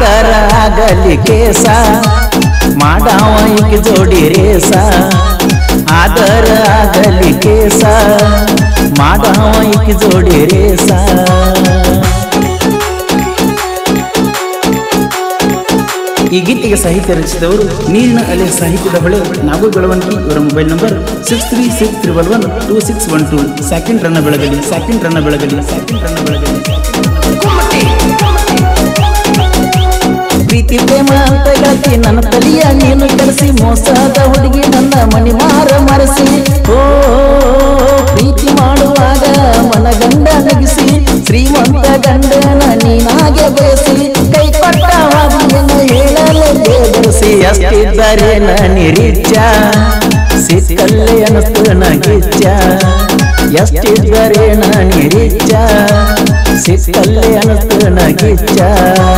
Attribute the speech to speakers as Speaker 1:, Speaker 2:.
Speaker 1: ಆದರ ಆಗಲಿ ಕೇಸ ಮಾಡಾವ ಈಗ ಜೋಡಿ ರೇಸ ಆದರ ಆಗಲಿ ಕೇಸ ಮಾಡಾವ ಈಗ ಜೋಡಿ ರೇಸ
Speaker 2: ಈ ಗೀತೆಗೆ ಸಾಹಿತ್ಯ ರಚಿಸಿದವರು ನೀರಿನ ಅಲೆ ಸಾಹಿತ್ಯದ ಹೊಳೆ ನಾಗು ಬೆಳವಣಿಗೆ ಇವರ mobile number six three six triple one two six one two second ರನ್ನ ಬೆಳಗಲಿ ಸೆಕೆಂಡ್ ರನ್ನ ಬೆಳಗಲಿ ಸೆಕೆಂಡ್ ರನ್ನ ಬೆಳಗಲಿ
Speaker 1: ಪ್ರೀತಿ ಪ್ರೇಮ ಅಂತ ಗೆಳತಿ ನನ್ನ ತಲಿಯ ನೀನು ಕರೆಸಿ ಮೋಸದ ಹುಡುಗಿ ನನ್ನ ಮನಿ ಮಾರ ಮರೆಸಿ ಓ ಪ್ರೀತಿ ಮಾಡುವಾಗ ಮನಗಂಡ ನಗಿಸಿ ಶ್ರೀಮಂತ ಗಂಡನ ನೀನಾಗೆ ಬಯಸಿ ಕೈ ಕೊಟ್ಟ ಹಾದಿಯನ್ನು ಹೇಳಲು ಬೇದರಿಸಿ ಅಷ್ಟಿದ್ದರೆ ನಿರೀಚ ಸಿಕ್ಕಲ್ಲೇ ಅನಸ್ತು ನಗಿಚ್ಚ ಎಷ್ಟಿದ್ದರೆ ನಿರೀಚ ಸಿಕ್ಕಲ್ಲೇ ಅನಸ್ತು ನಗಿಚ್ಚ